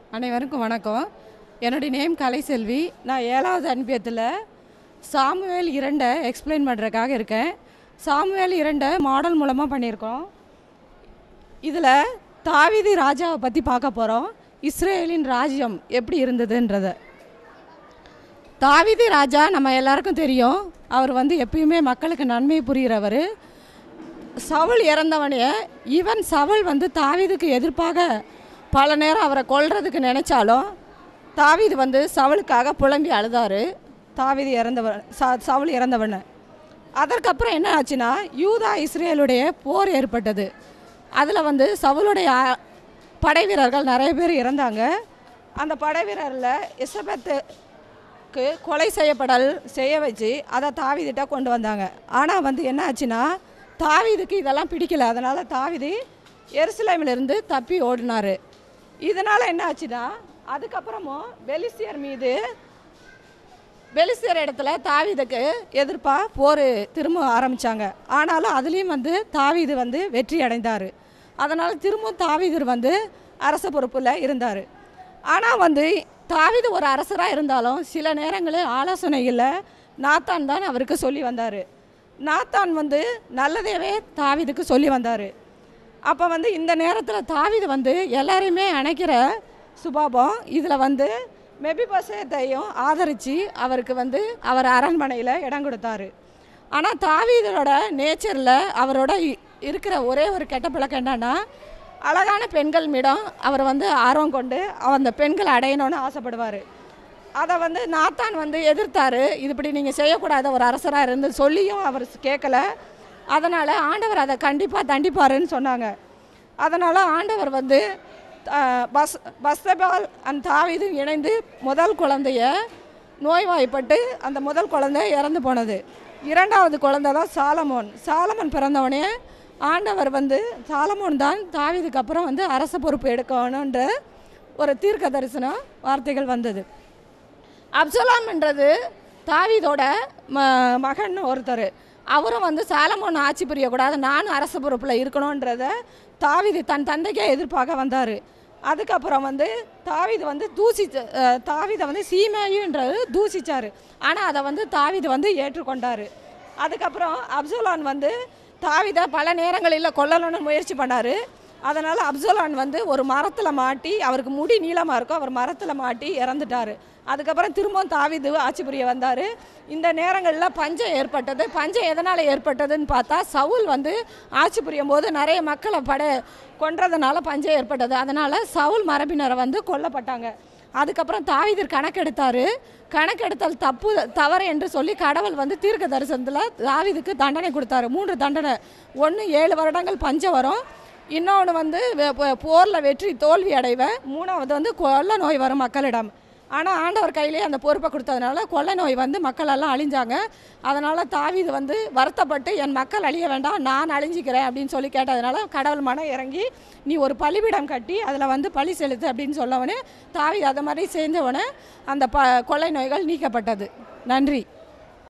அனைவருக்கும் வணக்கம் என்னுடைய நேம் கலைசெல்வி நான் ஏழாவது அனுப்பியத்தில் சாமுவேல் இரண்டை எக்ஸ்பிளைன் பண்ணுறதுக்காக இருக்கேன் சாமுவேல் இரண்டை மாடல் மூலமாக பண்ணியிருக்கோம் இதில் தாவீது ராஜாவை பற்றி பார்க்க போகிறோம் இஸ்ரேலின் ராஜ்யம் எப்படி இருந்ததுன்றத தாவீது ராஜா நம்ம எல்லாருக்கும் தெரியும் அவர் வந்து எப்பயுமே மக்களுக்கு நன்மை புரிகிறவர் சவுல் இறந்தவனே ஈவன் சவுல் வந்து தாவீதுக்கு எதிர்ப்பாக பல நேரம் அவரை கொல்றதுக்கு நினைச்சாலும் தாவீது வந்து சவுலுக்காக புலம்பி அழுதாரு தாவீது இறந்தவன் ச சவுல் இறந்தவன் அதற்கப்புறம் என்ன ஆச்சுன்னா யூதா இஸ்ரேலுடைய போர் ஏற்பட்டது அதில் வந்து சவுலுடைய ஆ- படை வீரர்கள் நிறைய பேர் இறந்தாங்க அந்த படை வீரரில் இசபெத்துக்கு கொலை செய்யப்படல் செய்ய வச்சு அதை தாவீதிட்ட கொண்டு வந்தாங்க ஆனால் வந்து என்ன ஆச்சுன்னா தாவீதுக்கு இதெல்லாம் பிடிக்கல அதனால் தாவீது எருசலேமிலிருந்து தப்பி ஓடினார் இதனால் என்ன ஆச்சுன்னா அதுக்கப்புறமும் பெலிஸ்தியர் மீது பெலிஸ்தியர் இடத்துல தாவீதுக்கு எதிர்ப்பாக போர் திரும்ப ஆரம்பித்தாங்க ஆனாலும் அதுலேயும் வந்து தாவீது வந்து வெற்றி அடைந்தார் அதனால் திரும்பவும் தாவீதர் வந்து அரச பொறுப்பில் இருந்தார் ஆனால் வந்து தாவீது ஒரு அரசராக இருந்தாலும் சில நேரங்களில் ஆலோசனைகளில் நாத்தான் தான் அவருக்கு சொல்லி வந்தார் நாத்தான் வந்து நல்லதேவே தாவீதுக்கு சொல்லி வந்தார் அப்போ வந்து இந்த நேரத்தில் தாவீது வந்து எல்லாரையுமே அணைக்கிற சுபாபம் இதில் வந்து மெபிபசேத்தையும் ஆதரித்து அவருக்கு வந்து அவர் அரண்மனையில் இடம் கொடுத்தாரு ஆனால் தாவீதோட நேச்சரில் அவரோட இ- இருக்கிற ஒரே ஒரு கெட்ட பழக்கம் என்னன்னா அழகான பெண்கள் மீடம் அவர் வந்து ஆர்வம் கொண்டு அந்த பெண்களை அடையணும்னு ஆசைப்படுவார் அதை வந்து நாத்தான் வந்து எதிர்த்தாரு இது இப்படி நீங்கள் செய்யக்கூடாத ஒரு அரசராக இருந்து சொல்லியும் அவர் கேட்கல அதனால் ஆண்டவர் அதை கண்டிப்பாக தண்டிப்பாருன்னு சொன்னாங்க அதனால் ஆண்டவர் வந்து அஹ், பஸ் பஸ்தபால் அண்ட் தாவீது இணைந்து முதல் குழந்தைய நோய்வாய்ப்பட்டு அந்த முதல் குழந்தை இறந்து போனது இரண்டாவது குழந்தை தான் சாலமோன் சாலமோன் பிறந்தவனே ஆண்டவர் வந்து சாலமோன் தான் தாவீதுக்கு அப்புறம் வந்து அரச பொறுப்பு எடுக்கணுன்ற ஒரு தீர்க்க தரிசனம் வார்த்தைகள் வந்தது அப்சலாம்ன்றது தாவீதோட ம மகன் ஒருத்தர் அவரும் வந்து சாலமோன் ஆட்சி புரியக்கூடாது நானும் அரச பொறுப்பில் இருக்கணுன்றத தாவீது தன் தந்தைக்கே எதிர்ப்பாக வந்தார் அதுக்கப்புறம் வந்து தாவீது வந்து தூசிச்ச அஹ், தாவீதை வந்து சீமாயுன்றது தூசிச்சார் ஆனால் அதை வந்து தாவீது வந்து ஏற்றுக்கொண்டார் அதுக்கப்புறம் அப்சலான் வந்து தாவீதை பல நேரங்களில் கொல்லணும்னு முயற்சி பண்ணார் அதனால் அப்சலான் வந்து ஒரு மரத்தில் மாட்டி அவருக்கு முடி நீளமாக இருக்கும் அவர் மரத்தில் மாட்டி இறந்துட்டார் அதுக்கப்புறம் திரும்பவும் தாவீது ஆட்சி புரிய வந்தார் இந்த நேரங்களில் பஞ்சம் ஏற்பட்டது பஞ்சம் எதனால் ஏற்பட்டதுன்னு பார்த்தா சவுல் வந்து ஆட்சி புரியும் போது நிறைய மக்களை பட கொன்றதுனால பஞ்சம் ஏற்பட்டது அதனால் சவுல் மரபினரை வந்து கொல்லப்பட்டாங்க அதுக்கப்புறம் தாவீதர் கணக்கெடுத்தார் கணக்கெடுத்தல் தப்பு தவறு என்று சொல்லி கடவுள் வந்து தீர்க்க தரிசனத்தில் தாவீதுக்கு தண்டனை கொடுத்தாரு மூன்று தண்டனை ஒன்று ஏழு வருடங்கள் பஞ்சம் வரும் இன்னொன்று வந்து போரில் வெற்றி தோல்வி அடைவேன் மூணாவது வந்து கொள்ள நோய் வரும் மக்களிடம் ஆனால் ஆண்டவர் கையிலே அந்த பொறுப்பை கொடுத்ததுனால கொள்ளை நோய் வந்து மக்கள் எல்லாம் அழிஞ்சாங்க அதனால் தாவீது வந்து வருத்தப்பட்டு என் மக்கள் அழிய வேண்டாம் நான் அழிஞ்சிக்கிறேன் அப்படின்னு சொல்லி கேட்டதுனால கடவுள் மனம் இறங்கி நீ ஒரு பலிபீடம் கட்டி அதில் வந்து பலி செலுத்து அப்படின்னு சொல்லவனே தாவீது அதை மாதிரி செஞ்சவனே அந்த ப கொள்ளை நோய்கள் நீக்கப்பட்டது நன்றி